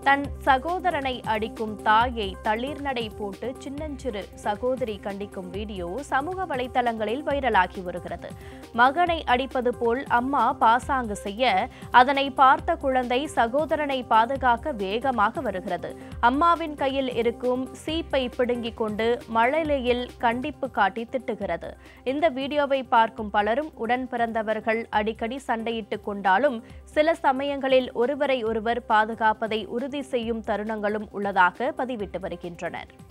தன் சகோதரனை அடிக்கும் தாயை தளிர் நடை போட்டு சின்னஞ்சிறு சகோதரி கண்டிக்கும் வீடியோ சமூக வலைதளங்களில் வைரலாகி வருகிறது மகனை அடிப்பது போல் அம்மா பாசாங்கு செய்ய அதனை பார்த்த குழந்தை சகோதரனை பாதுகாக்க வேகமாக வருகிறது அம்மாவின் கையில் இருக்கும் சீப்பை பிடுங்கிக் கொண்டு மழலையில் கண்டிப்பு காட்டி திட்டுகிறது இந்த வீடியோவை பார்க்கும் பலரும் உடன் பிறந்தவர்கள் அடிக்கடி சண்டையிட்டுக் கொண்டாலும் சில சமயங்களில் ஒருவரை ஒருவர் பாதுகாப்பதை உறுதி செய்யும் தருணங்களும் உள்ளதாக பதிவிட்டு வருகின்றனர்